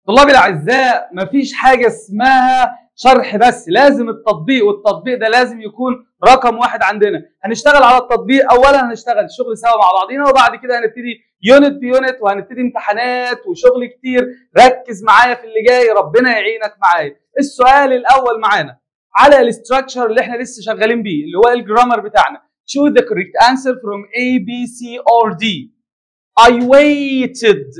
طلابي الاعزاء مفيش حاجه اسمها شرح بس لازم التطبيق والتطبيق ده لازم يكون رقم واحد عندنا هنشتغل على التطبيق اولا هنشتغل الشغل سوا مع بعضينا وبعد كده هنبتدي يونت بيونت وهنبتدي امتحانات وشغل كتير ركز معايا في اللي جاي ربنا يعينك معايا السؤال الاول معانا على الاستراكشر اللي احنا لسه شغالين بيه اللي هو الجرامر بتاعنا choose the correct answer from A B C or D I waited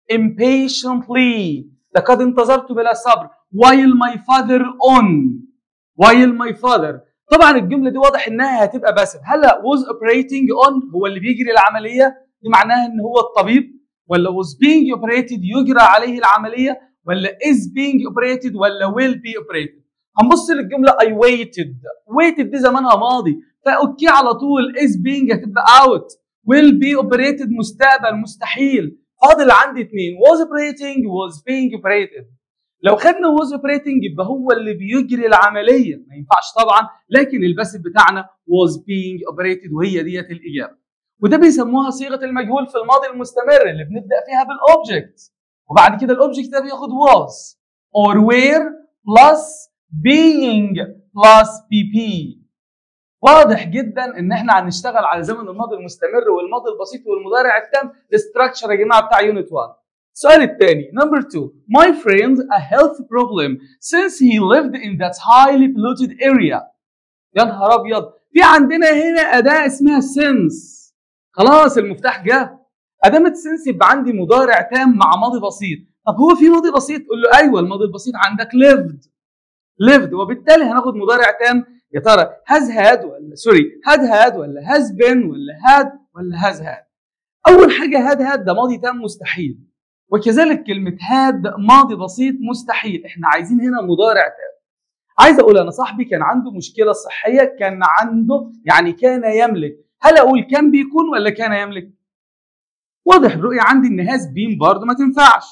impatiently لقد انتظرت بلا صبر while my father on while my father طبعا الجمله دي واضح انها هتبقى باسف هل was operating on هو اللي بيجري العمليه دي معناها ان هو الطبيب ولا was being operated يجرى عليه العمليه ولا is being operated ولا will be operated هنبص للجمله I waited waited دي زمانها ماضي فاوكي على طول is being هتبقى out will be operated مستقبل مستحيل فاضل عندي اثنين was operating was being operated لو خدنا was operating يبقى هو اللي بيجري العمليه ما ينفعش طبعا لكن الباسف بتاعنا was being operated وهي ديت الاجابه وده بيسموها صيغه المجهول في الماضي المستمر اللي بنبدا فيها بالاوبجكت وبعد كده الاوبجكت ده بياخد was or were plus being plus pp واضح جدا ان احنا هنشتغل على زمن الماضي المستمر والماضي البسيط والمضارع التام الاستراكشر يا جماعه بتاع يونت 1 السؤال الثاني نمبر 2 my friend a health problem since he lived in that highly polluted area يا نهار ابيض في عندنا هنا اداه اسمها since خلاص المفتاح جه ادامه since يبقى عندي مضارع تام مع ماضي بسيط طب هو في ماضي بسيط قول له ايوه الماضي البسيط عندك lived lived وبالتالي هناخد مضارع تام يا ترى has had ولا سوري had had ولا has been ولا had ولا has had اول حاجه had had ده ماضي تام مستحيل وكذلك كلمه had ماضي بسيط مستحيل احنا عايزين هنا مضارع تام عايز اقول انا صاحبي كان عنده مشكله صحيه كان عنده يعني كان يملك هل اقول كان بيكون ولا كان يملك واضح الرؤيه عندي ان has been برضه ما تنفعش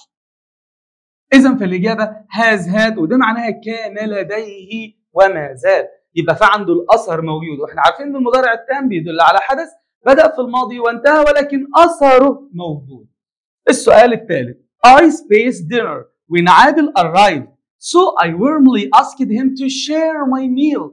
اذا فالاجابه has had وده معناها كان لديه وما زال يبقى في عنده الاثر موجود واحنا عارفين ان المضارع التام بيدل على حدث بدا في الماضي وانتهى ولكن اثره موجود السؤال الثالث I spaced dinner when عادل arrived so I warmly asked him to share my meal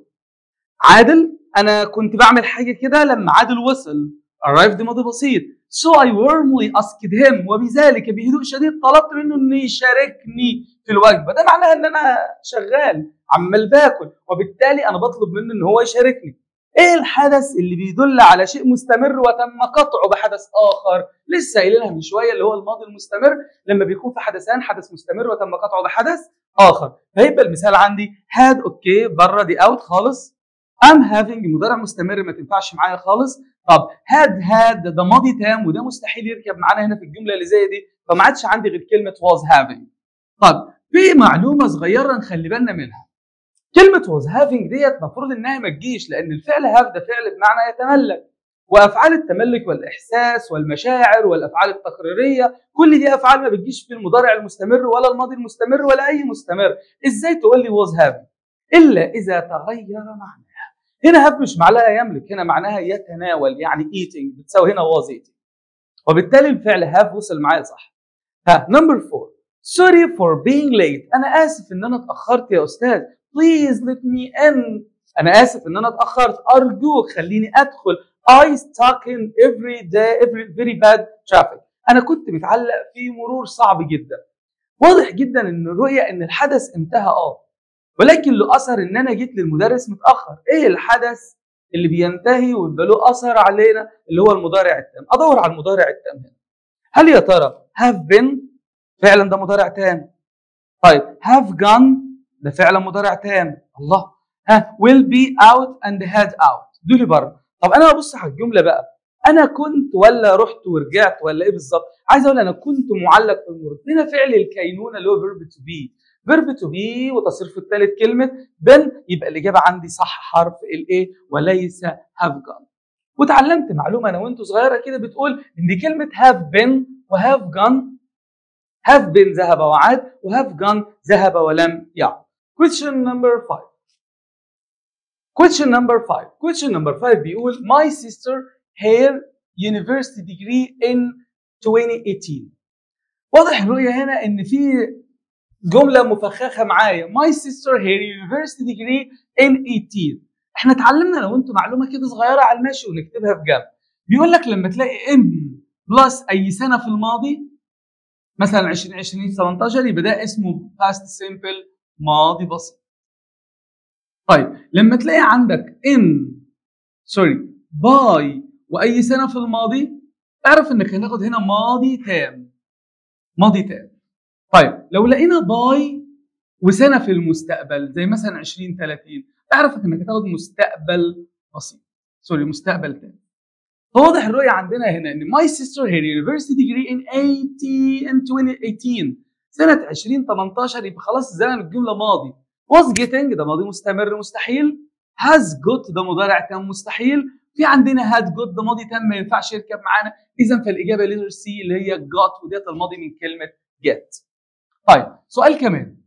عادل انا كنت بعمل حاجه كده لما عادل وصل arrived ماضي بسيط so I warmly asked him وبذلك بهدوء شديد طلبت منه انه يشاركني في الوجبه ده معناها ان انا شغال عمال باكل وبالتالي انا بطلب منه ان هو يشاركني ايه الحدث اللي بيدل على شيء مستمر وتم قطعه بحدث اخر لسه قايلينها من شويه اللي هو الماضي المستمر لما بيكون في حدثان حدث مستمر وتم قطعه بحدث اخر فيبقى المثال عندي had اوكي بره دي اوت خالص I'm having مضارع مستمر ما تنفعش معايا خالص طب had had ده ماضي تام وده مستحيل يركب معانا هنا في الجمله اللي زي دي فما عادش عندي غير كلمه was having طب في معلومه صغيره نخلي بالنا منها كلمه was having ديت المفروض انها ما تجيش لان الفعل have ده فعل بمعنى يتملك وافعال التملك والاحساس والمشاعر والافعال التقريريه كل دي افعال ما بتجيش في المضارع المستمر ولا الماضي المستمر ولا اي مستمر ازاي تقول لي was having الا اذا تغير معناها هنا have مش معناها يملك هنا معناها يتناول يعني eating بتساوي هنا was eating وبالتالي الفعل have وصل معايا صح ها نمبر 4 sorry for being late انا اسف ان انا اتاخرت يا استاذ please let me in انا اسف ان انا اتاخرت ارجوك خليني ادخل I stuck in every day every very bad traffic انا كنت متعلق في مرور صعب جدا واضح جدا ان الرؤيه ان الحدث انتهى اه ولكن له اثر ان انا جيت للمدرس متاخر ايه الحدث اللي بينتهي ويبقى له اثر علينا اللي هو المضارع التام ادور على المضارع التام هنا هل يا ترى have been فعلا ده مضارع تام طيب have gone ده فعلا مضارع تام الله ها will be out and had out دول بره طب انا ببص على الجمله بقى انا كنت ولا رحت ورجعت ولا ايه بالظبط عايز اقول انا كنت معلق في المرور هنا فعل الكينونه اللي هو verb to be verb to be وتصريف الثالث كلمه been يبقى الاجابه عندي صح حرف الايه وليس have gone وتعلمت معلومه انا وانتوا صغيره كده بتقول ان كلمه have been وهاف gone have been ذهب وعاد وهاف gone ذهب ولم يعد question number 5 question number 5 question number 5 بيقول my sister her university degree in 2018 واضح الرؤيه هنا ان في جمله مفخخه معايا my sister her university degree in 18 احنا اتعلمنا لو انتم معلومه كده صغيره على المشي ونكتبها في جنب بيقول لك لما تلاقي ام بلس اي سنه في الماضي مثلا 2020 18 يبقى ده اسمه past simple ماضي بسيط طيب لما تلاقي عندك ان سوري باي واي سنه في الماضي اعرف انك هتاخد هنا ماضي تام ماضي تام طيب لو لقينا باي وسنه في المستقبل زي مثلا 20 30 اعرف انك هتاخد مستقبل بسيط سوري مستقبل تام فواضح الرؤيه عندنا هنا ان my sister her university degree in 80 in 2018 سنه 2018 يبقى خلاص زمن الجمله ماضي was getting ده ماضي مستمر مستحيل has got ده مضارع تام مستحيل في عندنا had got ده ماضي تام ما ينفعش يركب معانا اذا فالاجابه ليتر سي اللي هي got وديت الماضي من كلمه get طيب سؤال كمان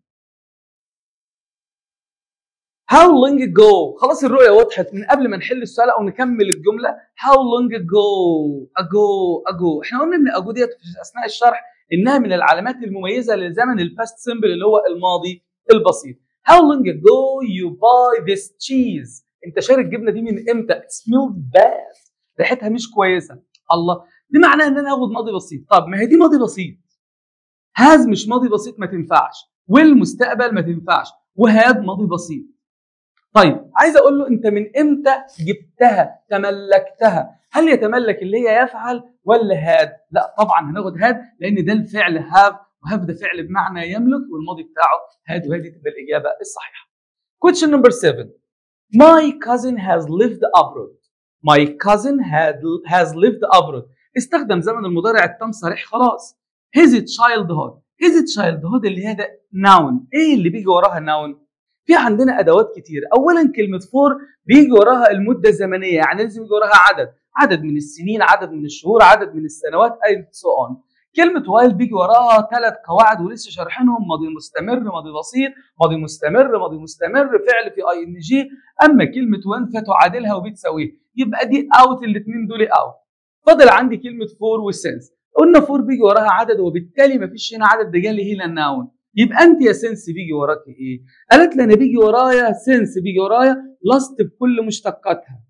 How long ago خلاص الرؤية وضحت من قبل ما نحل السؤال أو نكمل الجملة How long ago ago ago احنا قلنا إن ago ديت في أثناء الشرح إنها من العلامات المميزة للزمن الباست سيمبل اللي هو الماضي البسيط How long ago you buy this cheese أنت شاري الجبنة دي من إمتى It smells bad ريحتها مش كويسة الله دي معناها إن أنا هاخد ماضي بسيط طب ما هي دي ماضي بسيط هاز مش ماضي بسيط ما تنفعش والمستقبل ما تنفعش وهاد ماضي بسيط طيب عايز اقول له انت من امتى جبتها تملكتها هل يتملك اللي هي يفعل ولا هاد لا طبعا هناخد هاد لان ده الفعل هاف وهاف ده فعل بمعنى يملك والماضي بتاعه هاد وهذه تبقى الاجابه الصحيحه question number 7 my cousin has lived abroad my cousin had has lived abroad استخدم زمن المضارع التام صريح خلاص his childhood his childhood اللي هي ده noun ايه اللي بيجي وراها noun في عندنا ادوات كتير اولا كلمه فور بيجي وراها المده الزمنيه يعني لازم يجي وراها عدد عدد من السنين عدد من الشهور عدد من السنوات اي سو اون كلمة وايل بيجي وراها ثلاث قواعد ولسه شارحينهم ماضي مستمر ماضي بسيط ماضي مستمر ماضي مستمر فعل في اي ان جي اما كلمة وين فتعادلها وبتساويها يبقى دي اوت الاثنين دول اوت فاضل عندي كلمة فور والسنس قلنا فور بيجي وراها عدد وبالتالي مفيش هنا عدد ده جالي هنا الناون يبقى انت يا سنس بيجي وراك ايه؟ قالت لي انا بيجي ورايا سنس بيجي ورايا لاست بكل مشتقاتها.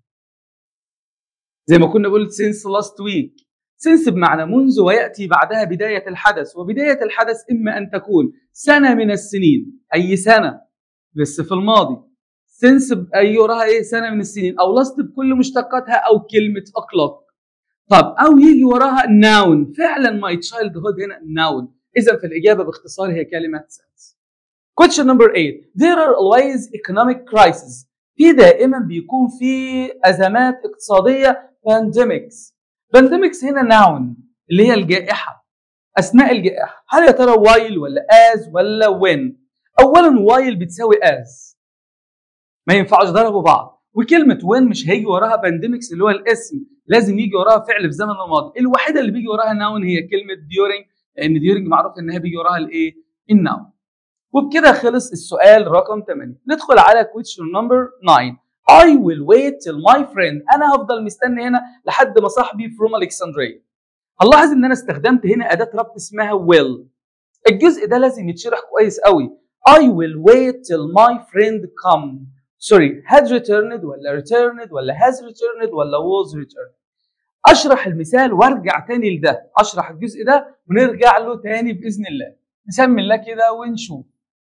زي ما كنا بنقول سنس لاست ويك. سنس بمعنى منذ وياتي بعدها بدايه الحدث وبدايه الحدث اما ان تكون سنه من السنين اي سنه بس في الماضي. سنس اي وراها ايه؟ سنه من السنين او لاست بكل مشتقاتها او كلمه اقلق. طب او يجي وراها ناون فعلا ماي تشايلد هود هنا ناون إذا فالإجابة باختصار هي كلمة sense. Question number 8 There are always economic crises في دائما بيكون في أزمات اقتصادية pandemics pandemics هنا noun اللي هي الجائحة أثناء الجائحة هل يا ترى while ولا as ولا when أولا while بتساوي as ما ينفعش ضربوا بعض وكلمة when مش هيجي وراها pandemics اللي هو الاسم لازم يجي وراها فعل في زمن الماضي الوحيدة اللي بيجي وراها noun هي كلمة during لان ديورنج معروف انها بيجي وراها الايه؟ الناون. وبكده خلص السؤال رقم 8 ندخل على question number 9 I will wait till my friend انا هفضل مستني هنا لحد ما صاحبي from Alexandria هنلاحظ ان انا استخدمت هنا اداه ربط اسمها will الجزء ده لازم يتشرح كويس قوي I will wait till my friend come sorry had returned ولا returned ولا has returned ولا was returned اشرح المثال وارجع تاني لده اشرح الجزء ده ونرجع له تاني باذن الله نسمي الله كده ونشوف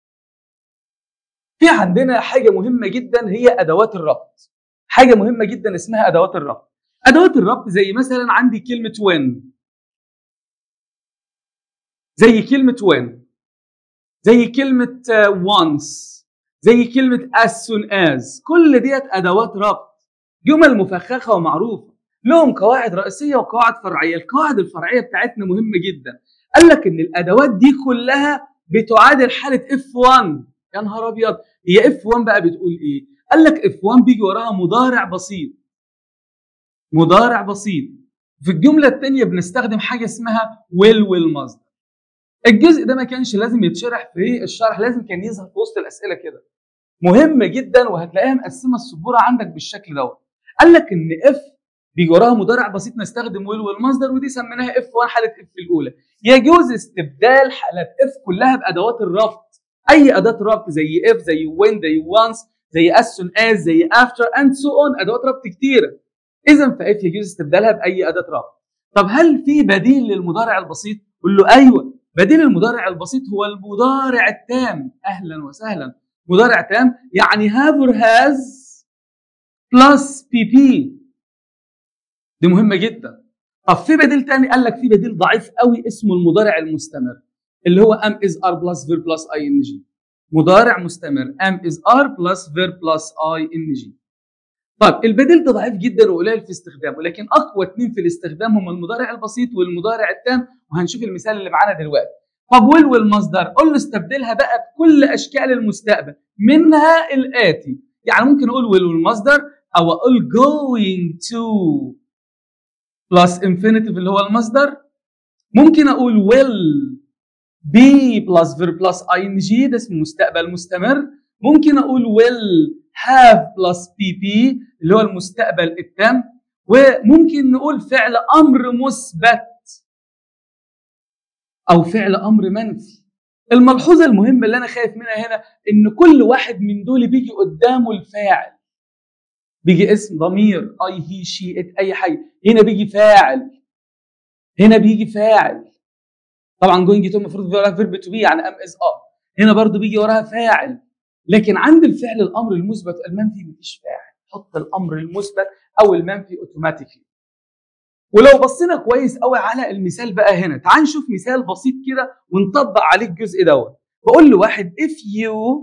في عندنا حاجه مهمه جدا هي ادوات الربط حاجه مهمه جدا اسمها ادوات الربط ادوات الربط زي مثلا عندي كلمه وين زي كلمه وين زي كلمه once زي كلمه as soon as كل ديت ادوات ربط جمل مفخخه ومعروفه لهم قواعد رئيسيه وقواعد فرعيه، القواعد الفرعيه بتاعتنا مهمه جدا. قال لك ان الادوات دي كلها بتعادل حاله اف 1 يا نهار ابيض هي اف 1 بقى بتقول ايه؟ قال لك اف 1 بيجي وراها مضارع بسيط. مضارع بسيط. في الجمله الثانيه بنستخدم حاجه اسمها ويل ويل مصدر. الجزء ده ما كانش لازم يتشرح في الشرح لازم كان يظهر في وسط الاسئله كده. مهمه جدا وهتلاقيها مقسمه السبوره عندك بالشكل دوت. قال لك ان اف بيجي وراها مضارع بسيط نستخدم ويل والمصدر ودي سميناها اف 1 حاله اف الاولى يجوز استبدال حالات اف كلها بادوات الربط اي اداه ربط زي if زي when زي once زي as soon as زي after and so on ادوات ربط كتيره اذا فاف يجوز استبدالها باي اداه ربط طب هل في بديل للمضارع البسيط قول له ايوه بديل المضارع البسيط هو المضارع التام اهلا وسهلا مضارع تام يعني have or has plus pp دي مهمه جدا طب في بديل تاني قال لك في بديل ضعيف قوي اسمه المضارع المستمر اللي هو am is are plus verb plus ing مضارع مستمر am is are plus verb plus ing طيب البديل ده ضعيف جدا وقليل في استخدامه لكن اقوى اثنين في الاستخدام هم المضارع البسيط والمضارع التام وهنشوف المثال اللي معانا دلوقتي طب ويل والمصدر قول له استبدلها بقى بكل اشكال المستقبل منها الاتي يعني ممكن اقول ويل والمصدر او اقول going to plus infinitive اللي هو المصدر ممكن اقول will be plus verb plus ing ده اسمه مستقبل مستمر ممكن اقول will have plus pp اللي هو المستقبل التام وممكن نقول فعل امر مثبت او فعل امر منفي الملحوظه المهمه اللي انا خايف منها هنا ان كل واحد من دول بيجي قدامه الفاعل بيجي اسم ضمير اي هي شي ات اي حاجه هنا بيجي فاعل هنا بيجي فاعل طبعا جوينج تو المفروض وراها فيرب تو بي يعني ام از ار هنا برضو بيجي وراها فاعل لكن عند الفعل الامر المثبت المنفي مفيش فاعل حط الامر المثبت او المنفي اوتوماتيكلي ولو بصينا كويس قوي على المثال بقى هنا تعال نشوف مثال بسيط كده ونطبق عليه الجزء دوت بقول لواحد if you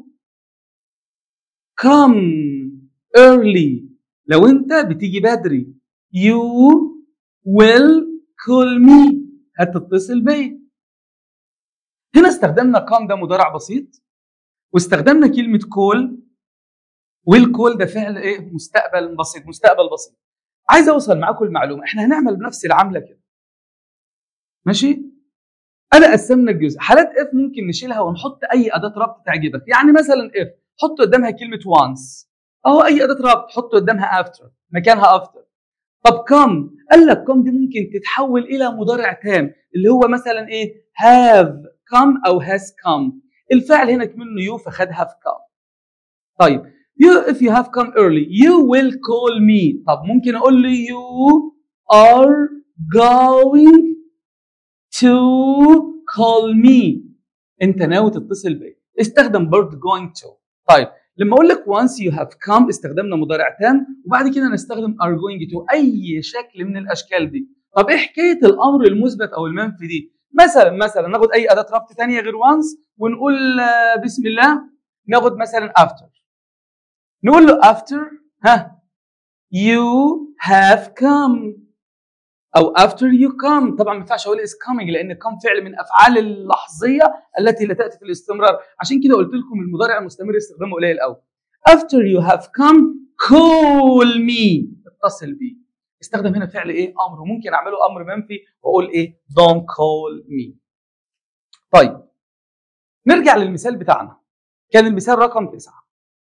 come early لو انت بتيجي بدري you will call me هتتصل بيا هنا استخدمنا come ده مضارع بسيط واستخدمنا كلمة كول والكول ده فعل ايه مستقبل بسيط مستقبل بسيط عايز اوصل معاكم المعلومه احنا هنعمل بنفس العمله كده ماشي انا قسمنا الجزء حالات اف ممكن نشيلها ونحط اي اداه ربط تعجبك يعني مثلا اف حط قدامها كلمه وانس اهو اي اداه ربط حط قدامها افتر مكانها افتر طب كم قال لك كم دي ممكن تتحول الى مضارع تام اللي هو مثلا ايه have come او has come الفعل هنا منه يو فخد have come طيب you if you have come early you will call me طب ممكن اقول له you are going to call me انت ناوي تتصل بي استخدم برضه going to طيب لما اقول لك once you have come استخدمنا مضارع تام وبعد كده نستخدم are going to اي شكل من الاشكال دي طب ايه حكايه الامر المثبت او المنفي دي مثلا مثلا ناخد اي اداه ربط ثانيه غير once ونقول بسم الله ناخد مثلا after نقول له after ها you have come او after you come طبعا ما ينفعش اقول is coming لان come فعل من افعال اللحظيه التي لا تاتي في الاستمرار عشان كده قلت لكم المضارع المستمر استخدامه قليل قوي after you have come call me اتصل بي استخدم هنا فعل ايه امر وممكن اعمله امر منفي واقول ايه don't call me طيب نرجع للمثال بتاعنا كان المثال رقم تسعة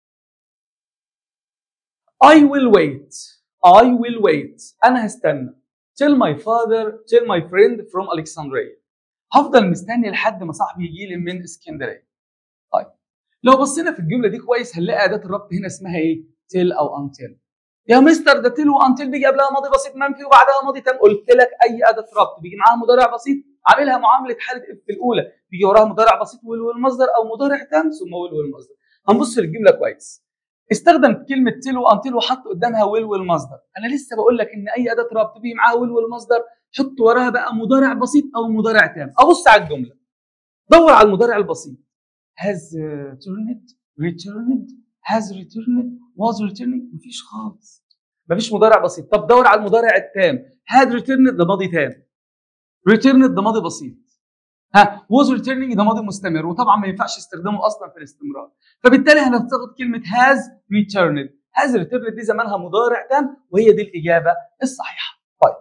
I will wait I will wait أنا هستنى tell my father tell my friend from Alexandria هفضل مستني لحد ما صاحبي يجي لي من اسكندريه طيب لو بصينا في الجمله دي كويس هنلاقي اداه الربط هنا اسمها ايه tell او until يا مستر ده تل وانتل بيجي قبلها ماضي بسيط منفي وبعدها ماضي تام قلت لك اي اداه ربط بيجي معاها مضارع بسيط عاملها معامله حاله اف الاولى بيجي وراها مضارع بسيط ويل والمصدر او مضارع تام ثم ويل والمصدر هنبص للجمله كويس استخدم كلمه تل وانتل وحط قدامها ويل والمصدر انا لسه بقول لك ان اي اداه ربط بيجي معاها ويل والمصدر حط وراها بقى مضارع بسيط او مضارع تام ابص على الجمله دور على المضارع البسيط has turned returned has returned was returning مفيش خالص مفيش مضارع بسيط طب دور على المضارع التام had returned ده ماضي تام returned ده ماضي بسيط ها was returning ده ماضي مستمر وطبعا ما ينفعش استخدامه اصلا في الاستمرار فبالتالي هنفتقد كلمه has returned has returned دي زمانها مضارع تام وهي دي الاجابه الصحيحه طيب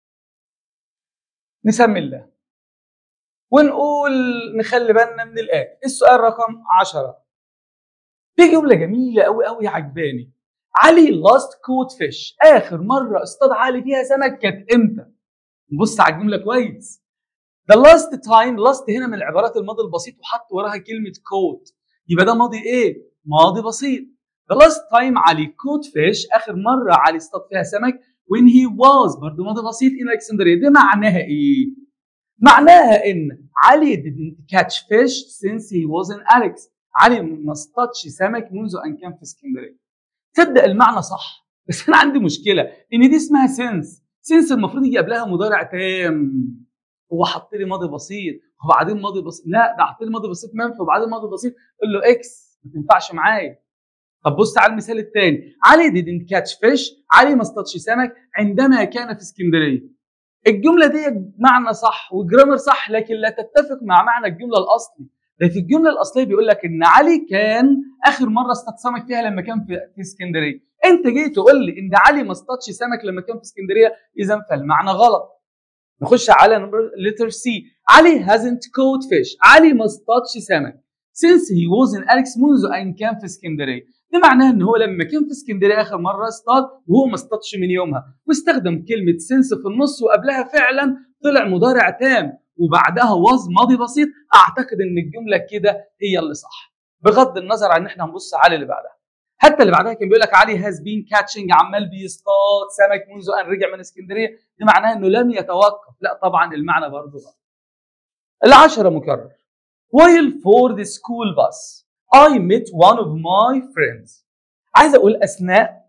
نسمي الله ونقول نخلي بالنا من الآية السؤال رقم 10 في جملة جميلة قوي قوي عجباني علي لاست كوت فيش آخر مرة اصطاد علي فيها سمك كانت إمتى؟ نبص على الجملة كويس the last time last هنا من العبارات الماضي البسيط وحط وراها كلمه كوت يبقى ده ماضي ايه ماضي بسيط the last time علي caught fish اخر مره علي اصطاد فيها سمك when he was برضه ماضي بسيط in Alexandria ده معناها ايه معناها ان علي didn't catch fish since he was in Alex علي ما اصطادش سمك منذ ان كان في اسكندريه تصدق المعنى صح بس انا عندي مشكله ان دي اسمها سنس سنس المفروض يجي قبلها مضارع تام هو حط لي ماضي بسيط وبعدين ماضي بسيط لا ده حط لي ماضي بسيط منفي وبعدين ماضي بسيط قول له اكس ما تنفعش معايا طب بص على المثال الثاني علي didn't catch fish علي ما اصطادش سمك عندما كان في اسكندريه الجمله دي معنى صح والجرامر صح لكن لا تتفق مع معنى الجمله الاصلي ده في الجمله الاصليه بيقول لك ان علي كان اخر مره اصطاد سمك فيها لما كان في, في اسكندريه انت جاي تقول لي ان علي ما اصطادش سمك لما كان في اسكندريه اذا فالمعنى غلط نخش على نمبر لتر سي علي hasn't caught fish علي ما اصطادش سمك since he was in Alex منذ ان كان في اسكندريه ده معناه ان هو لما كان في اسكندريه اخر مره اصطاد وهو ما اصطادش من يومها واستخدم كلمه سنس في النص وقبلها فعلا طلع مضارع تام وبعدها واز ماضي بسيط اعتقد ان الجمله كده هي اللي صح بغض النظر عن ان احنا هنبص على اللي بعدها حتى اللي بعدها كان بيقول لك علي هاز بين كاتشنج عمال بيصطاد سمك منذ ان رجع من اسكندريه ده معناه انه لم يتوقف لا طبعا المعنى برضه غلط العشرة مكرر while for the school bus I met one of my friends عايز اقول اثناء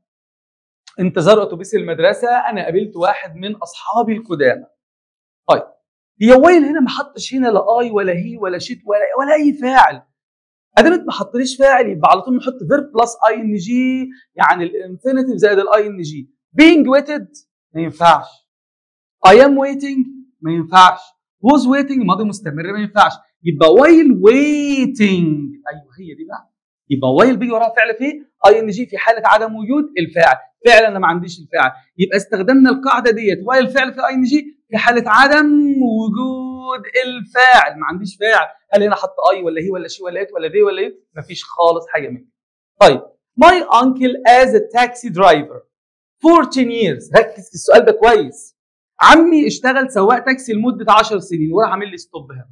انتظار اتوبيس المدرسه انا قابلت واحد من اصحابي القدامى طيب هي وايل هنا ما حطش هنا لا اي ولا هي ولا شيت ولا ولا اي فاعل ادام ما حطليش فاعل يبقى على طول نحط فيرب بلس اي ان جي يعني الانفينيتيف زائد الاي ان جي being waited ما ينفعش I am waiting ما ينفعش was waiting ماضي مستمر ما ينفعش يبقى while waiting ايوه هي دي بقى يبقى while بيجي وراها فعل فيه اي ان جي في حاله عدم وجود الفاعل فعلا انا ما عنديش الفاعل يبقى استخدمنا القاعده ديت while الفعل في اي ان جي في حاله عدم وجود الفاعل ما عنديش فاعل هل هنا حط اي ولا هي ولا شي ولا ات ولا دي ولا ايه ما فيش خالص حاجه منها طيب my uncle as a taxi driver 14 years ركز في السؤال ده كويس عمي اشتغل سواق تاكسي لمده 10 سنين وراح عامل لي ستوب هنا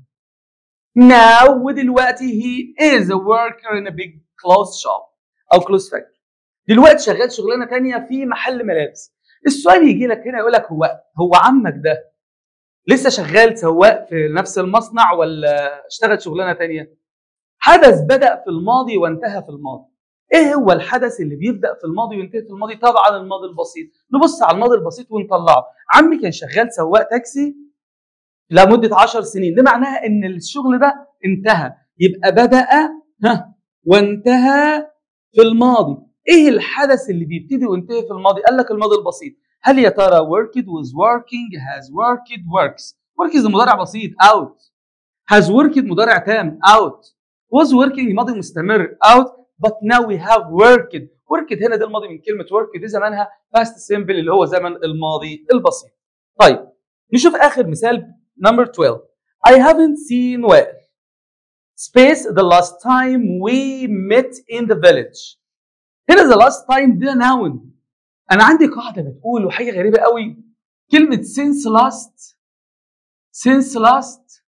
now ودلوقتي he is a worker in a big clothes shop او clothes factory دلوقتي شغال شغلانه ثانيه في محل ملابس السؤال يجي لك هنا يقول لك هو هو عمك ده لسه شغال سواق في نفس المصنع ولا اشتغل شغلانه ثانيه حدث بدا في الماضي وانتهى في الماضي ايه هو الحدث اللي بيبدا في الماضي وينتهي في الماضي طبعا الماضي البسيط نبص على الماضي البسيط ونطلعه عمي كان شغال سواق تاكسي لمده 10 سنين ده معناها ان الشغل ده انتهى يبقى بدا ها وانتهى في الماضي ايه الحدث اللي بيبتدي وينتهي في الماضي قال لك الماضي البسيط هل يا ترى worked was working has worked works works ده مضارع بسيط out has worked مضارع تام out was working ماضي مستمر out but now we have worked worked هنا ده الماضي من كلمة work دي زمانها past simple اللي هو زمن الماضي البسيط طيب نشوف آخر مثال number 12 I haven't seen well space the last time we met in the village هنا the last time ده noun انا عندي قاعده بتقول وحاجه غريبه قوي كلمه since last since last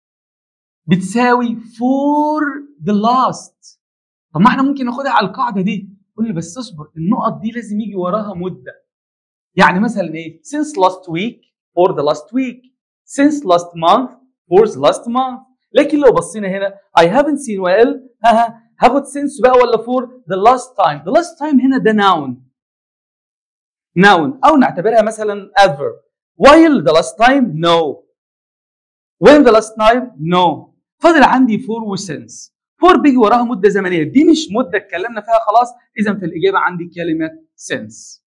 بتساوي for the last طب ما احنا ممكن ناخدها على القاعده دي قول لي بس اصبر النقط دي لازم يجي وراها مده يعني مثلا ايه since last week for the last week since last month for the last month لكن لو بصينا هنا I haven't seen well ها ها هاخد since بقى ولا for the last time the last time هنا ده noun noun او نعتبرها مثلا adverb while the last time no when the last time no فاضل عندي for و since for بيجي وراها مده زمنيه دي مش مده اتكلمنا فيها خلاص اذا في الاجابه عندي كلمه since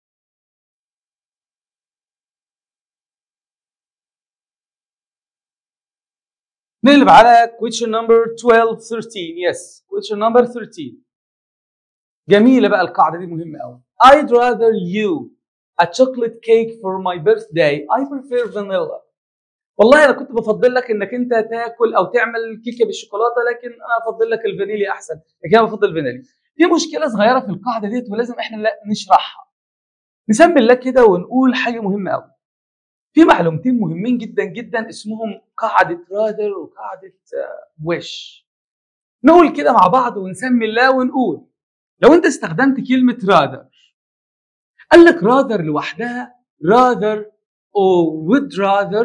نقلب على question number 12 13 yes question number 13 جميله بقى القاعده دي مهمه قوي I'd rather you a chocolate cake for my birthday I prefer vanilla والله انا كنت بفضل لك انك انت تاكل او تعمل كيكه بالشوكولاته لكن انا افضل لك الفانيليا احسن لكن انا بفضل الفانيليا في مشكله صغيره في القاعده ديت ولازم احنا لا نشرحها نسمي الله كده ونقول حاجه مهمه قوي في معلومتين مهمين جدا جدا اسمهم قاعده رادر وقاعده وش نقول كده مع بعض ونسمي الله ونقول لو انت استخدمت كلمه رادر قال لك رادر لوحدها rather او would rather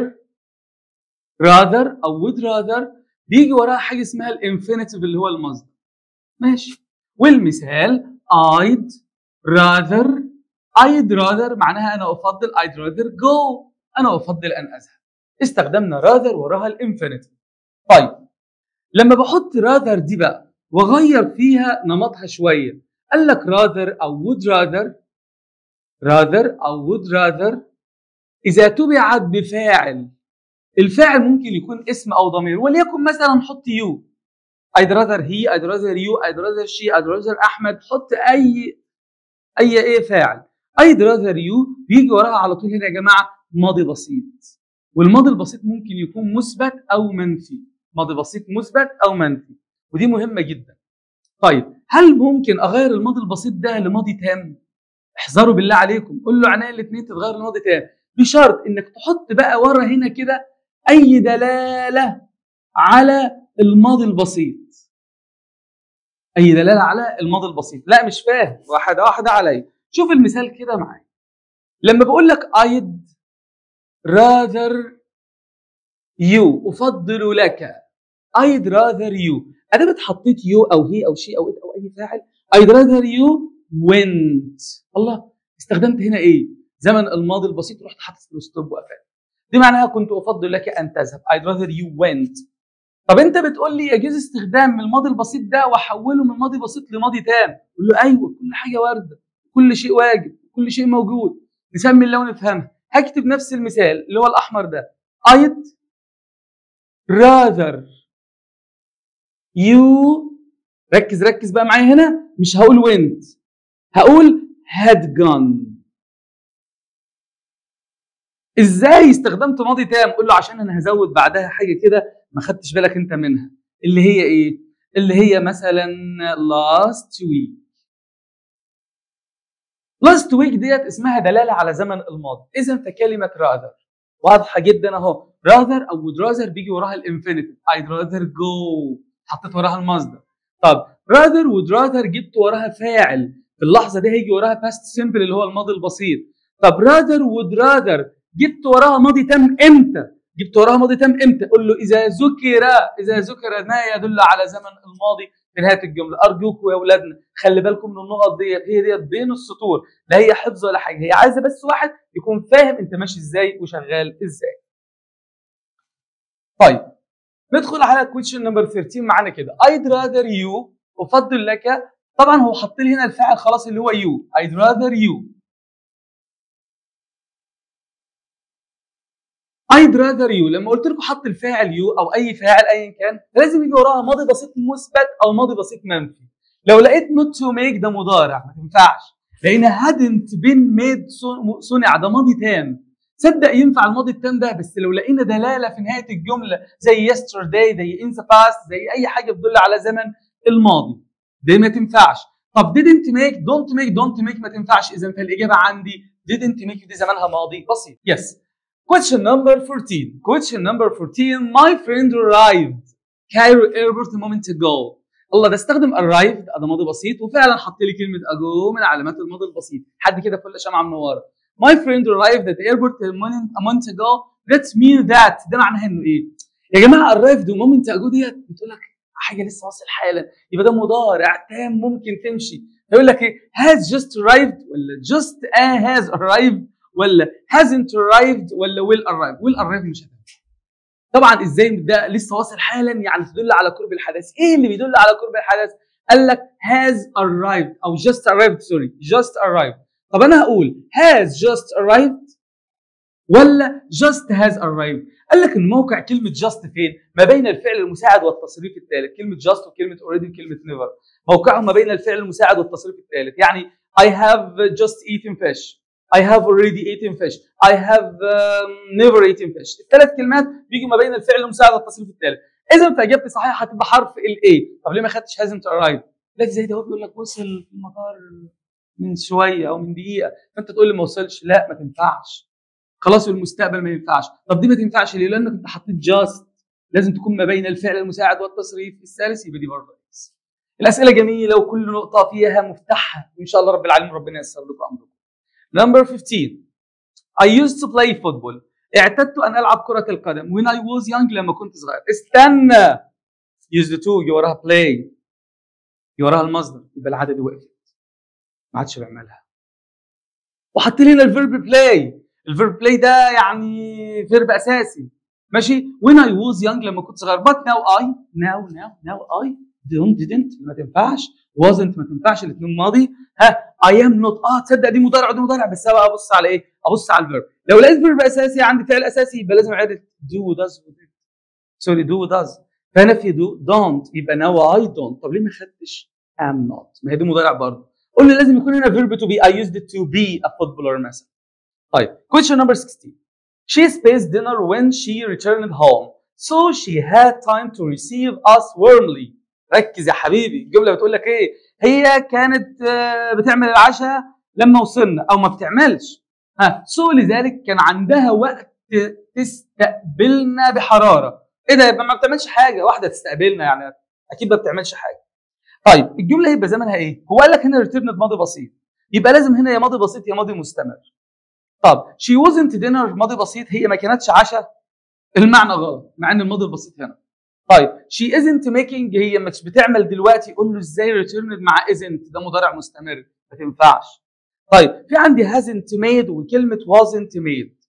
rather او would rather بيجي وراها حاجه اسمها الانفينيتيف اللي هو المصدر ماشي والمثال I'd rather I'd rather معناها انا افضل I'd rather go انا افضل ان اذهب استخدمنا rather وراها الانفينيتيف طيب لما بحط rather دي بقى واغير فيها نمطها شويه قال لك rather او would rather rather او would rather اذا تبعت بفاعل الفاعل ممكن يكون اسم او ضمير وليكن مثلا نحط يو I'd rather he I'd rather you I'd rather she I'd rather احمد حط اي اي ايه فاعل I'd rather you بيجي وراها على طول هنا يا جماعه ماضي بسيط والماضي البسيط ممكن يكون مثبت او منفي ماضي بسيط مثبت او منفي ودي مهمه جدا طيب هل ممكن اغير الماضي البسيط ده لماضي تام احذروا بالله عليكم قول له عناية الاثنين تتغير لماضي تام بشرط انك تحط بقى ورا هنا كده اي دلاله على الماضي البسيط اي دلاله على الماضي البسيط لا مش فاهم واحده واحده عليا شوف المثال كده معايا لما بقول لك I'd rather you افضل لك I'd rather you ادام حطيت يو او هي او شي او it او اي فاعل I'd rather you went الله استخدمت هنا ايه زمن الماضي البسيط رحت حاطط في الستوب وقفلت دي معناها كنت افضل لك ان تذهب I'd rather you went طب انت بتقول لي يجوز استخدام الماضي البسيط ده واحوله من ماضي بسيط لماضي تام قول له ايوه كل حاجه وارده كل شيء واجب كل شيء موجود نسمي الله ونفهمها هكتب نفس المثال اللي هو الاحمر ده I'd rather you ركز ركز بقى معايا هنا مش هقول went هقول had gone ازاي استخدمت ماضي تام قول له عشان انا هزود بعدها حاجه كده ما خدتش بالك انت منها اللي هي ايه اللي هي مثلا last week last week ديت اسمها دلاله على زمن الماضي اذا فكلمه rather واضحه جدا اهو rather او would rather بيجي وراها الانفينيتيف I'd rather go حطيت وراها المصدر طب rather would rather جبت وراها فاعل في اللحظه دي هيجي وراها past simple اللي هو الماضي البسيط طب rather would rather جبت وراها ماضي تام امتى جبت وراها ماضي تام امتى قول له اذا ذكر اذا ذكر ما يدل على زمن الماضي في نهايه الجمله ارجوكم يا اولادنا خلي بالكم من النقط ديت هي ديت بين السطور لا هي حفظ ولا حاجه هي عايزه بس واحد يكون فاهم انت ماشي ازاي وشغال ازاي طيب ندخل على question نمبر 13 معانا كده I'd rather you افضل لك طبعا هو حط لي هنا الفاعل خلاص اللي هو you I'd rather you I'd rather you لما قلت لكم حط الفاعل يو او اي فاعل ايا كان لازم يجي وراها ماضي بسيط مثبت او ماضي بسيط منفي لو لقيت not to make ده مضارع ما تنفعش لان hadn't been made صنع ده ماضي تام صدق ينفع الماضي التام ده بس لو لقينا دلاله في نهايه الجمله زي yesterday زي in the past زي اي حاجه تدل على زمن الماضي دي ما تنفعش طب didn't make don't make don't make ما تنفعش اذا فالاجابه عندي didn't make دي زمانها ماضي بسيط yes Question number 14. Question number 14. My friend arrived Cairo airport a moment ago. الله ده استخدم arrived ده ماضي بسيط وفعلا حط لي كلمه ago من علامات الماضي البسيط. حد كده فل شمعه منوره. My friend arrived at airport a moment, a month ago. That mean that ده معناها انه ايه؟ يا جماعه arrived ومومنت ago ديت بتقول لك حاجه لسه واصل حالا يبقى ده مضارع تام ممكن تمشي. يقول لك ايه؟ has just arrived ولا just a has arrived ولا hasn't arrived ولا will arrive will arrive مش هتنفع طبعا ازاي ده لسه واصل حالا يعني تدل على قرب الحدث ايه اللي بيدل على قرب الحدث قال لك has arrived او just arrived سوري just arrived طب انا هقول has just arrived ولا just has arrived قال لك ان موقع كلمه just فين ما بين الفعل المساعد والتصريف الثالث كلمه just وكلمه already وكلمه never موقعهم ما بين الفعل المساعد والتصريف الثالث يعني I have just eaten fish I have already eaten fish. I have um, never eaten fish. الثلاث كلمات بيجوا ما بين الفعل المساعد والتصريف الثالث. إذا فإجابتي صحيحة هتبقى حرف ال A. طب ليه ما خدتش hasn't arrived؟ لكن زي ده هو بيقول لك وصل في المطار من شوية أو من دقيقة، فأنت تقول لي ما وصلش، لا ما تنفعش. خلاص والمستقبل ما ينفعش طب دي ما تنفعش ليه لانك انت حطيت جاست لازم تكون ما بين الفعل المساعد والتصريف الثالث يبقى دي برضه إكس. الاسئله جميله وكل نقطه فيها مفتاحها وان شاء الله رب العالمين ربنا ييسر لكم امركم نمبر 15 I used to play football اعتدت ان العب كره القدم when I was young لما كنت صغير استنى used to يجي وراها play يجي وراها المصدر يبقى العاده دي وقفت ما عادش بيعملها وحط لنا الفيرب بلاي الفيرب بلاي ده يعني فيرب اساسي ماشي when I was young لما كنت صغير but now I now now now I don't didn't ما تنفعش wasn't ما تنفعش الاثنين ماضي ها I am not اه تصدق دي مضارع ودي مضارع بس بقى ابص على ايه؟ ابص على الفيرب لو لقيت فيرب اساسي عندي فعل اساسي يبقى لازم اعرف do does سوري do does فانا في do don't يبقى now I don't طب ليه ما خدتش am not ما هي دي مضارع برضه قول لي لازم يكون هنا verb to be I used it to be a footballer مثلا طيب question number 16 she spaced dinner when she returned home so she had time to receive us warmly ركز يا حبيبي الجمله بتقول لك ايه هي كانت آه، بتعمل العشاء لما وصلنا او ما بتعملش ها سو لذلك كان عندها وقت تستقبلنا بحراره ايه ده يبقى ما بتعملش حاجه واحده تستقبلنا يعني اكيد ما بتعملش حاجه طيب الجمله يبقى زمانها ايه هو قال لك هنا ريتيرند ماضي بسيط يبقى لازم هنا يا ماضي بسيط يا ماضي مستمر طب شي وزنت دينر ماضي بسيط هي ما كانتش عشاء المعنى غلط مع ان الماضي البسيط هنا طيب شي ازنت ميكينج هي مش بتعمل دلوقتي قول له ازاي ريتيرند مع ازنت ده مضارع مستمر ما تنفعش طيب في عندي هازنت ميد وكلمه وازنت ميد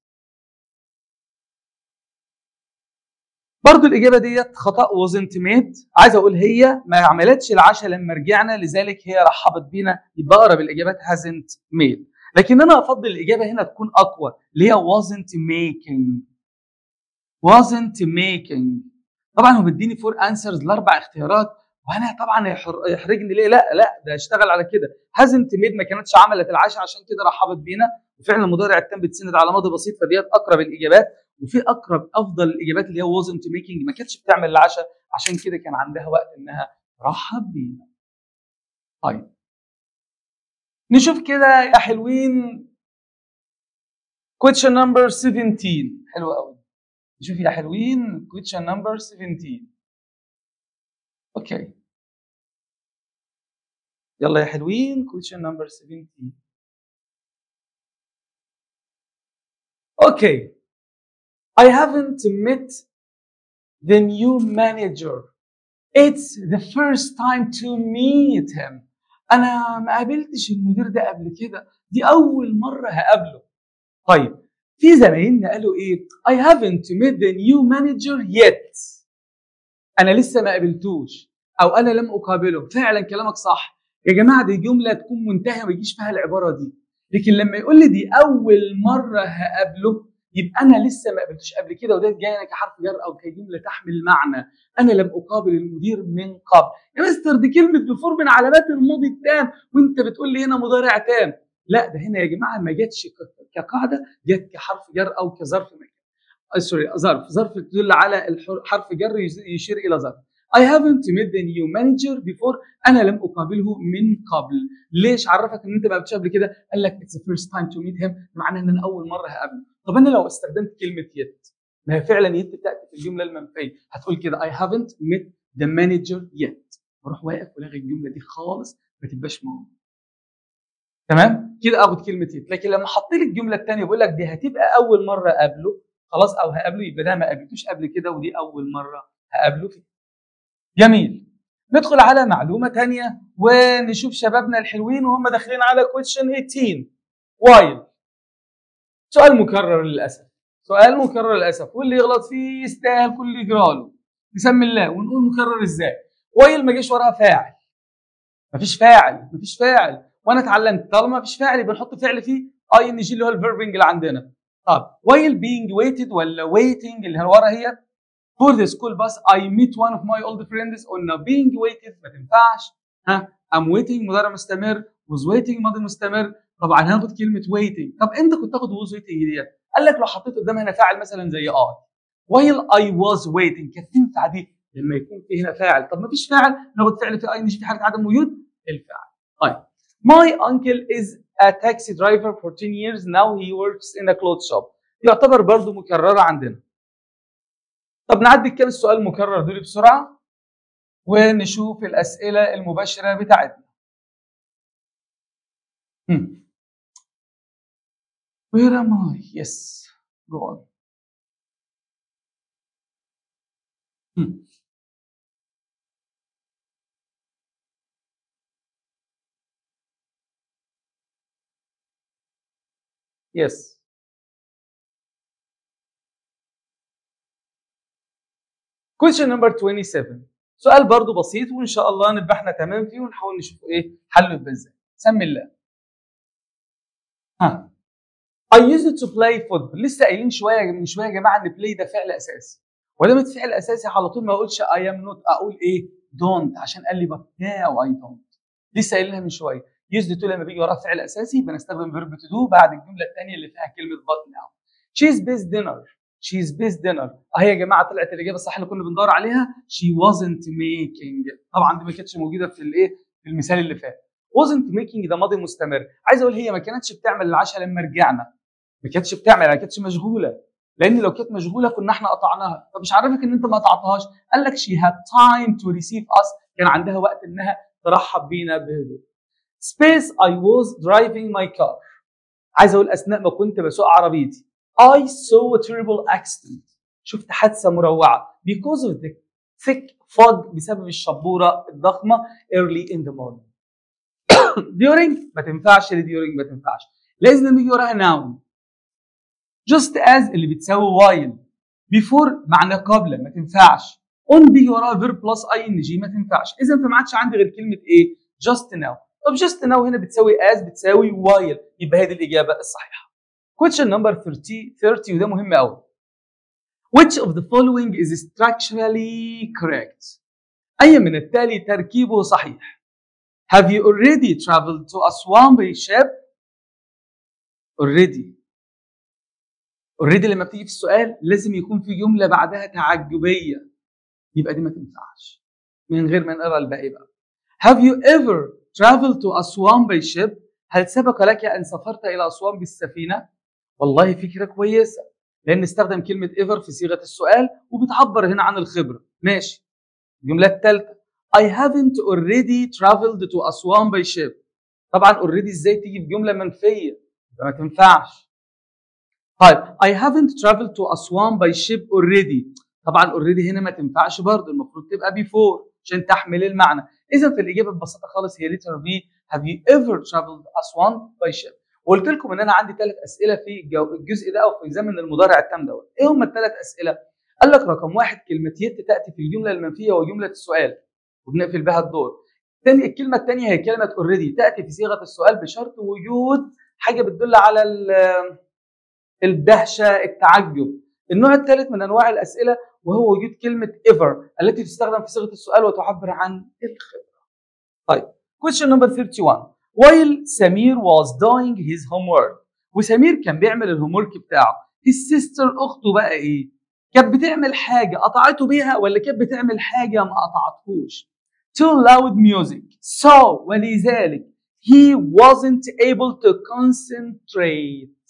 برضو الإجابة ديت خطأ وزنت ميد عايز أقول هي ما عملتش العشاء لما رجعنا لذلك هي رحبت بينا يبقى أقرب الإجابات هازنت ميد لكن أنا أفضل الإجابة هنا تكون أقوى اللي هي wasn't making wasn't making طبعا هو مديني فور انسرز الاربع اختيارات وانا طبعا يحر- يحرجني ليه لا لا ده اشتغل على كده هازنت ميد ما كانتش عملت العشاء عشان كده رحبت بينا وفعلا المضارع التام بتسند على ماضي بسيط فديت اقرب الاجابات وفي اقرب افضل الاجابات اللي هي wasn't making ما كانتش بتعمل العشاء عشان كده كان عندها وقت انها رحب بينا طيب نشوف كده يا حلوين question number 17 حلو قوي نشوف يا حلوين question number 17 اوكي يلا يا حلوين question number 17 اوكي I haven't met the new manager it's the first time to meet him انا ما قابلتش المدير ده قبل كده دي اول مره هقابله طيب في زمايلنا قالوا ايه I haven't met the new manager yet انا لسه ما قابلتوش او انا لم اقابله فعلا كلامك صح يا جماعه دي جمله تكون منتهيه ما يجيش فيها العباره دي لكن لما يقول لي دي اول مره هقابله يبقى انا لسه ما قابلتوش قبل كده وده جاي كحرف جر او كجمله تحمل معنى انا لم اقابل المدير من قبل يا مستر دي كلمه بفور من علامات الماضي التام وانت بتقول لي هنا مضارع تام لا ده هنا يا جماعه ما جاتش ك- كقاعده جت كحرف جر او كظرف مكان آه، سوري ظرف ظرف تدل على الحر- حرف جر يز- يشير الى ظرف I haven't met the new manager before أنا لم أقابله من قبل ليش عرفك إن أنت ما قابلتش قبل كده قال لك it's the first time to meet him معناه إن أنا أول مرة هقابله طب أنا لو استخدمت كلمة yet ما هي فعلا yet بتأتي في الجملة المنفية هتقول كده I haven't met the manager yet بروح واقف ولاغي الجملة دي خالص ما تبقاش موجود تمام كده اخد كلمه yet لكن لما حط لي الجمله الثانيه بقول لك دي هتبقى اول مره اقابله خلاص او هقابله يبقى ده ما قابلتوش قبل كده ودي اول مره هقابله فيه جميل ندخل على معلومه ثانيه ونشوف شبابنا الحلوين وهم داخلين على question 18 while سؤال مكرر للاسف سؤال مكرر للاسف واللي يغلط فيه يستاهل كل اللي يجرى له بسم الله ونقول مكرر ازاي while ما جاش وراها فاعل مفيش فاعل مفيش فاعل وانا اتعلمت طالما مفيش فاعل يبقى نحط فعل فيه اي ان جي اللي هو الفيربنج اللي عندنا طب while being waited ولا waiting اللي ورا هي for the school bus I meet one of my old friends قلنا being waited ما تنفعش ها I'm waiting مضارع مستمر was waiting ماضي مستمر طبعا هاخد كلمه waiting طب انت كنت تاخد was waiting ديت قال لك لو حطيت قدامها هنا فاعل مثلا زي I while I was waiting كانت تنفع دي لما يكون في هنا فاعل طب ما فيش فاعل ناخد فعل في اي ان جي في حاله عدم وجود الفاعل طيب My uncle is a taxi driver for 10 years now he works in a clothes shop يعتبر برضو مكرره عندنا طب نعدي كام السؤال المكرر دول بسرعه ونشوف الاسئله المباشره بتاعتنا Hmm. Where am I? Yes. Go on. Hmm. Yes. Question number 27 سؤال برضو بسيط وان شاء الله نبقى احنا تمام فيه ونحاول نشوف ايه حله يبقى ازاي سمي الله ها I used to play football لسه قايلين شويه من شويه يا جماعه ان play ده فعل اساسي ودام فعل اساسي على طول ما اقولش I am not اقول ايه don't عشان قال لي but now I don't لسه قايلينها من شويه used to لما بيجي وراه فعل اساسي بنستخدم verb to do بعد الجمله الثانيه اللي فيها كلمه but now she's best dinner she's best dinner اهي يا جماعه طلعت الاجابه الصح اللي كنا بندور عليها she wasn't making طبعا دي ما كانتش موجوده في الايه في المثال اللي فات wasn't making ده ماضي مستمر عايز اقول هي ما كانتش بتعمل العشاء لما رجعنا ما كانتش بتعمل ما كانتش مشغوله لان لو كانت مشغوله كنا احنا قطعناها طب مش عارفك ان انت ما قطعتهاش قال لك she had time to receive us كان عندها وقت انها ترحب بينا بهدوء space I was driving my car عايز اقول اثناء ما كنت بسوق عربيتي I saw a terrible accident شفت حادثه مروعه because of the thick fog بسبب الشبوره الضخمه early in the morning during ما تنفعش ال during ما تنفعش لازم يجي وراها noun just as اللي بتساوي while before معنى قبل ما تنفعش on بيجي وراها verb plus ing ما تنفعش اذا فما عادش عندي غير كلمه ايه just now طب just now هنا بتساوي as بتساوي while يبقى هذه الاجابه الصحيحه question number 30 30 وده مهم قوي which of the following is structurally correct اي من التالي تركيبه صحيح have you already traveled to Aswan by ship already already لما بتيجي في السؤال لازم يكون في جمله بعدها تعجبيه يبقى دي ما تنفعش من غير ما نقرا الباقي بقى have you ever traveled to Aswan by ship هل سبق لك ان سافرت الى اسوان بالسفينه والله فكره كويسه لان استخدم كلمه ever في صيغه السؤال وبتعبر هنا عن الخبره ماشي الجمله الثالثه I haven't already traveled to Aswan by ship طبعا already ازاي تيجي في جمله منفيه ما تنفعش طيب I haven't traveled to Aswan by ship already طبعا already هنا ما تنفعش برضه المفروض تبقى before عشان تحمل المعنى اذا في الاجابه ببساطه خالص هي letter B have you ever traveled Aswan by ship وقلت لكم ان انا عندي ثلاث اسئله في الجزء ده او في زمن المضارع التام دوت ايه هم الثلاث اسئله قال لك رقم واحد كلمه يت تاتي في الجمله المنفيه وجمله السؤال وبنقفل بها الدور تاني الكلمه الثانيه هي كلمه اوريدي تاتي في صيغه السؤال بشرط وجود حاجه بتدل على الدهشه التعجب النوع الثالث من انواع الاسئله وهو وجود كلمه ever التي تستخدم في صيغه السؤال وتعبر عن الخبره طيب question number 31 while سمير was doing his homework وسمير كان بيعمل الهومورك بتاعه his sister اخته بقى ايه كانت بتعمل حاجه قطعته بيها ولا كانت بتعمل حاجه ما قطعتهوش too loud music so ولذلك he wasn't able to concentrate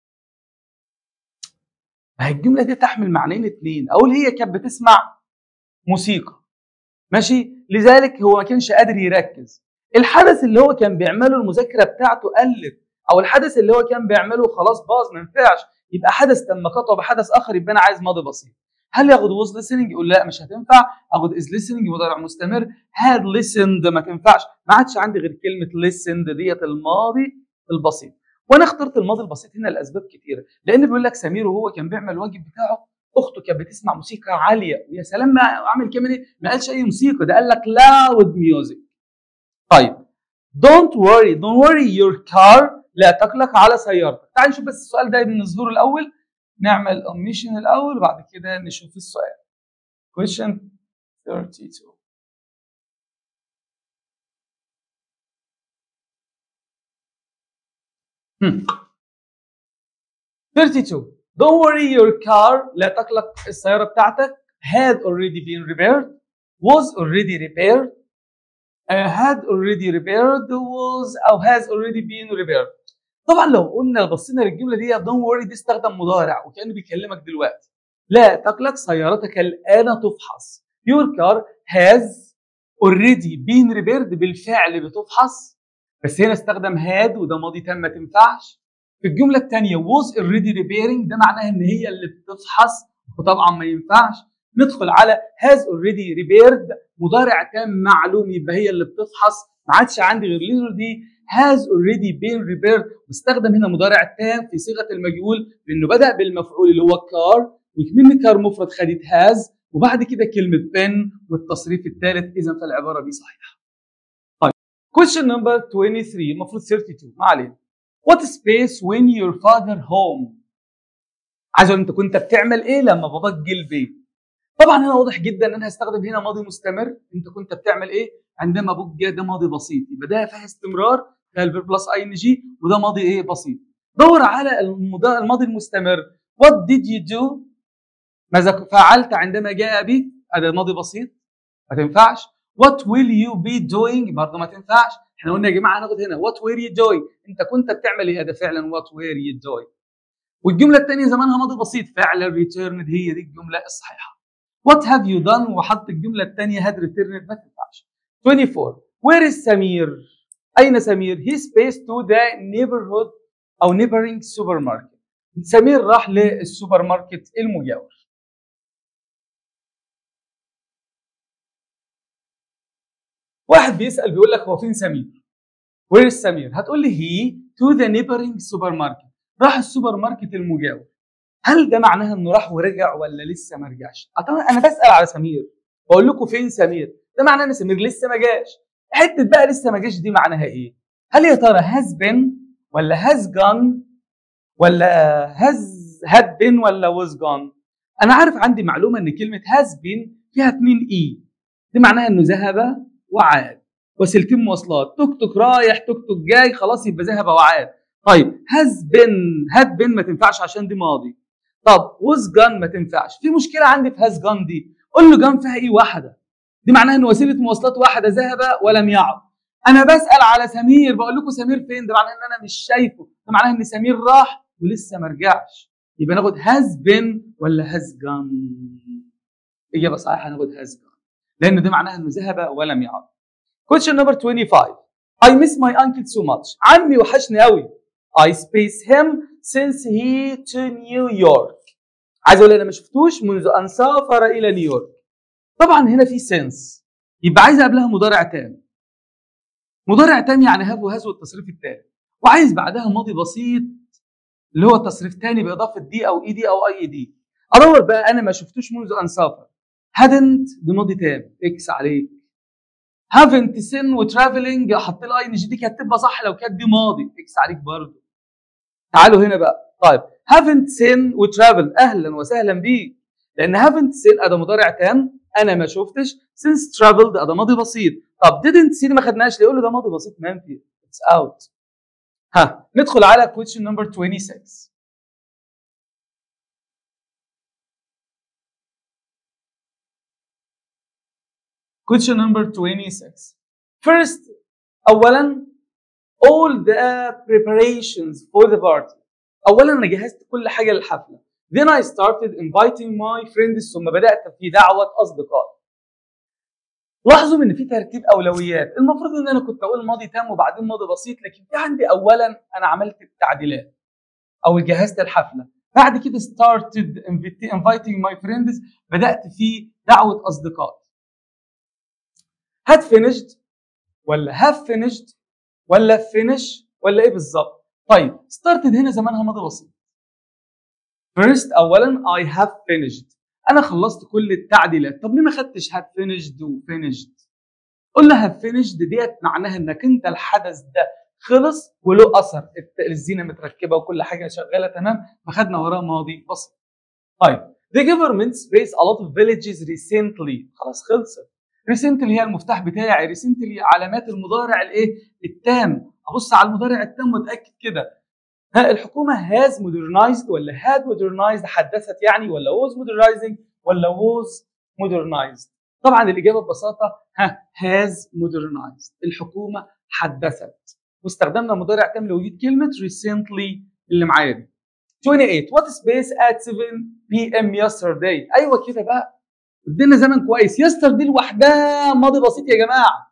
الجملة دي تحمل معنيين اتنين أقول هي كانت بتسمع موسيقى ماشي لذلك هو ما كانش قادر يركز الحدث اللي هو كان بيعمله المذاكرة بتاعته قلت أو الحدث اللي هو كان بيعمله خلاص باظ ما ينفعش يبقى حدث تم قطعه بحدث آخر يبقى أنا عايز ماضي بسيط هل ياخد was listening يقول لا مش هتنفع اخد is listening مضارع مستمر had listened ما تنفعش ما عادش عندي غير كلمه listened ديت الماضي البسيط وانا اخترت الماضي البسيط هنا لاسباب كتيره لان بيقول لك سمير وهو كان بيعمل الواجب بتاعه اخته كانت بتسمع موسيقى عاليه ويا سلام ما عامل كمان ايه ما قالش اي موسيقى ده قال لك loud music طيب don't worry don't worry your car لا تقلق على سيارتك تعال نشوف بس السؤال ده من الظهور الاول نعمل omission الاول وبعد كده نشوف السؤال question 32 Hmm. 32 Don't worry your car لا تقلق السيارة بتاعتك had already been repaired was already repaired uh, had already repaired was أو has already been repaired طبعا لو قلنا بصينا للجمله دي دون وري دي استخدم مضارع وكانه بيكلمك دلوقتي لا تقلق سيارتك الان تفحص your car has already been repaired بالفعل بتفحص بس هنا استخدم had وده ماضي تام ما تنفعش في الجمله الثانيه was already repairing ده معناها ان هي اللي بتفحص وطبعا ما ينفعش ندخل على has already repaired مضارع تام معلوم يبقى هي اللي بتفحص ما عادش عندي غير ليزر دي has already been repaired واستخدم هنا مضارع تام في صيغه المجهول لانه بدا بالمفعول اللي هو car وكمان كار مفرد خدت has وبعد كده كلمه been والتصريف الثالث اذا فالعباره دي صحيحه. طيب question number 23 المفروض 32 ما علينا. What space when your father home؟ عايز اقول انت كنت بتعمل ايه لما باباك جه البيت؟ طبعا هنا واضح جدا ان انا هستخدم هنا ماضي مستمر انت كنت بتعمل ايه؟ عندما ابوك جه ده ماضي بسيط يبقى ده فيها استمرار فيها الفيرب بلس اي ان جي وده ماضي ايه بسيط. دور على الماضي المستمر What did you do؟ ماذا فعلت عندما جاء أبي؟ هذا ماضي بسيط ما تنفعش. What will you be doing؟ برضه ما تنفعش. احنا قلنا يا جماعه هناخد هنا what were you doing؟ انت كنت بتعمل ايه؟ هذا فعلا what were you doing؟ والجمله الثانيه زمانها ماضي بسيط فعلا returned هي دي الجمله الصحيحه. What have you done؟ وحط الجمله الثانيه had returned ما تنفعش. 24 Where is سمير؟ أين سمير؟ He spaced to the neighborhood أو neighboring supermarket. سمير راح للسوبر ماركت المجاور. واحد بيسال بيقول لك هو فين سمير؟ وير سمير؟ هتقول لي هي تو ذا نيبرنج سوبر ماركت راح السوبر ماركت المجاور هل ده معناها انه راح ورجع ولا لسه ما رجعش؟ طبعا انا بسال على سمير بقول لكم فين سمير؟ ده معناه ان سمير لسه ما جاش حته بقى لسه ما جاش دي معناها ايه؟ هل يا ترى هاز بين ولا هاز جون ولا هاز هاد بين ولا وز جون؟ انا عارف عندي معلومه ان كلمه هاز بين فيها اتنين اي دي معناها انه ذهب وعاد وسيلتين مواصلات توك توك رايح توك توك جاي خلاص يبقى ذهب وعاد طيب هاز بين هاد بين ما تنفعش عشان دي ماضي طب وز جان ما تنفعش في مشكله عندي في هاز جان دي قول له جان فيها ايه واحده دي معناها ان وسيله مواصلات واحده ذهب ولم يعد انا بسال على سمير بقول لكم سمير فين ده معناه ان انا مش شايفه ده معناه ان سمير راح ولسه ما رجعش يبقى ناخد هاز بين ولا هاز جان اجابه صحيحه ناخد هاز جان لان ده معناها انه ذهب ولم يعد question number 25 I miss my uncle so much عمي وحشني قوي I space him since he to New York عايز اقول انا ما شفتوش منذ ان سافر الى نيويورك طبعا هنا في سنس يبقى عايز قبلها مضارع تام مضارع تام يعني هاف وهاز والتصريف التاني وعايز بعدها ماضي بسيط اللي هو تصريف تاني باضافه دي او اي دي او اي دي ادور بقى انا ما شفتوش منذ ان سافر hadn't ده ماضي تام اكس عليك haven't seen وترافلنج حط لها اي ان جي دي كانت تبقى صح لو كانت دي ماضي اكس عليك برضه تعالوا هنا بقى طيب haven't seen وترافل اهلا وسهلا بيك لان haven't seen ده مضارع تام انا ما شفتش since traveled ده ماضي بسيط طب didn't see ما خدناش ليه يقول له ده ماضي بسيط منفي it's out ها ندخل على question number 26 question number 26 first اولا all the preparations for the party اولا انا جهزت كل حاجه للحفله then I started inviting my friends ثم بدات في دعوه اصدقائي لاحظوا ان في ترتيب اولويات المفروض ان انا كنت اقول ماضي تام وبعدين ماضي بسيط لكن في عندي اولا انا عملت التعديلات او جهزت الحفله بعد كده started inviting my friends بدات في دعوه اصدقائي had finished ولا have finished ولا finish ولا ايه بالظبط طيب started هنا زمانها ماضي بسيط first اولا I have finished انا خلصت كل التعديلات طب ليه ما خدتش have finished و finished قلنا have finished ديت معناها انك انت الحدث ده خلص وله اثر الزينه متركبه وكل حاجه شغاله تمام فخدنا وراه ماضي بسيط طيب the government space a lot of villages recently خلاص خلصت ريسنتلي هي المفتاح بتاعي ريسنتلي علامات المضارع الايه التام ابص على المضارع التام واتاكد كده ها الحكومه هاز مودرنايزد ولا هاد مودرنايزد حدثت يعني ولا ووز مودرنايزنج ولا ووز مودرنايزد طبعا الاجابه ببساطه ها هاز مودرنايزد الحكومه حدثت واستخدمنا مضارع تام لوجود كلمه recently اللي معايا دي 28 what space at 7 p.m. yesterday ايوه كده بقى ادينا زمن كويس yesterday لوحدها ماضي بسيط يا جماعه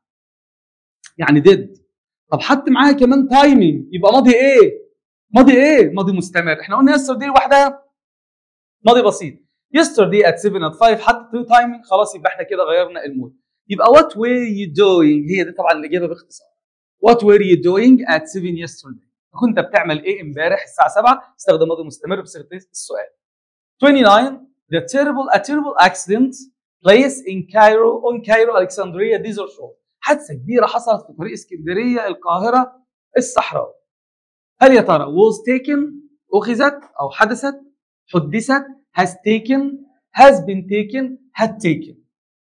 يعني did طب حط معاها كمان تايمينج يبقى ماضي ايه؟ ماضي ايه؟ ماضي مستمر احنا قلنا yesterday لوحدها ماضي بسيط yesterday at 7 at 5 حط تو تايمينج خلاص يبقى احنا كده غيرنا المود يبقى what were you doing هي دي طبعا الاجابه باختصار what were you doing at 7 yesterday كنت بتعمل ايه امبارح الساعه 7 استخدم ماضي مستمر بصيغه السؤال 29 the terrible a terrible accident place in Cairo on Cairo Alexandria desert shore حادثه كبيره حصلت في طريق اسكندريه القاهره الصحراء هل يا ترى was taken اخذت او حدثت حدثت has taken has been taken had taken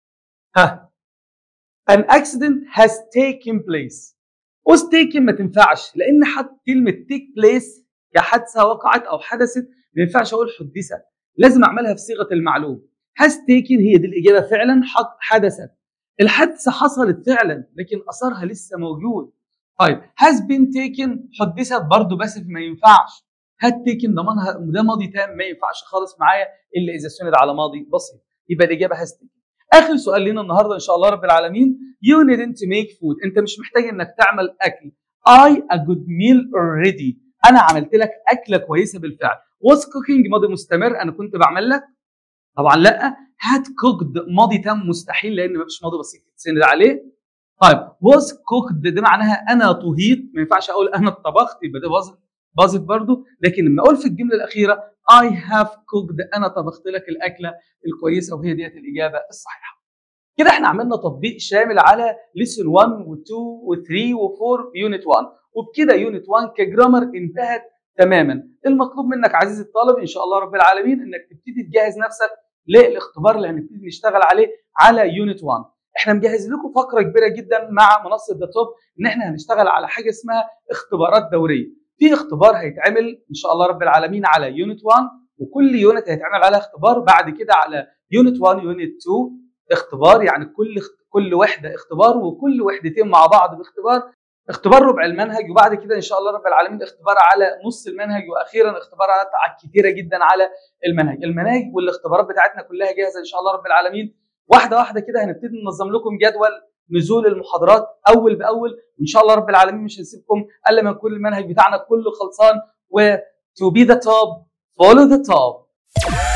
ها an accident has taken place was taken ما تنفعش لان حط كلمه take place كحادثه وقعت او حدثت ما ينفعش اقول حدثت لازم اعملها في صيغه المعلوم has taken هي دي الاجابه فعلا حدثت الحادثه حصلت فعلا لكن اثرها لسه موجود طيب has been taken حدثت برضه بس ما ينفعش had taken ضمانها ده ماضي تام ما ينفعش خالص معايا الا اذا سند على ماضي بسيط يبقى الاجابه has taken اخر سؤال لنا النهارده ان شاء الله رب العالمين you needn't make food انت مش محتاج انك تعمل اكل I a good meal already انا عملت لك اكله كويسه بالفعل was cooking ماضي مستمر انا كنت بعمل لك طبعا لا هات كوكد ماضي تام مستحيل لان ما فيش ماضي بسيط تتسند عليه طيب was cooked ده معناها انا طهيت ما ينفعش اقول انا طبخت يبقى ده باظت باظت برضه لكن لما اقول في الجمله الاخيره I have cooked انا طبخت لك الاكله الكويسه وهي ديت الاجابه الصحيحه كده احنا عملنا تطبيق شامل على ليسون 1 و2 و3 و4 يونت 1 وبكده يونت 1 كجرامر انتهت تماما المطلوب منك عزيزي الطالب ان شاء الله رب العالمين انك تبتدي تجهز نفسك للاختبار اللي هنبتدي نشتغل عليه على يونت 1 احنا مجهز لكم فقره كبيره جدا مع منصه ذا توب ان احنا هنشتغل على حاجه اسمها اختبارات دوريه في اختبار هيتعمل ان شاء الله رب العالمين على يونت 1 وكل يونت هيتعمل عليها اختبار بعد كده على يونت 1 يونت 2 اختبار يعني كل كل وحده اختبار وكل وحدتين مع بعض باختبار اختبار ربع المنهج وبعد كده ان شاء الله رب العالمين اختبار على نص المنهج واخيرا اختبارات كتيره جدا على المنهج المناهج والاختبارات بتاعتنا كلها جاهزه ان شاء الله رب العالمين واحده واحده كده هنبتدي ننظم لكم جدول نزول المحاضرات اول باول وان شاء الله رب العالمين مش هنسيبكم الا ما يكون المنهج بتاعنا كله خلصان و to be the top follow the top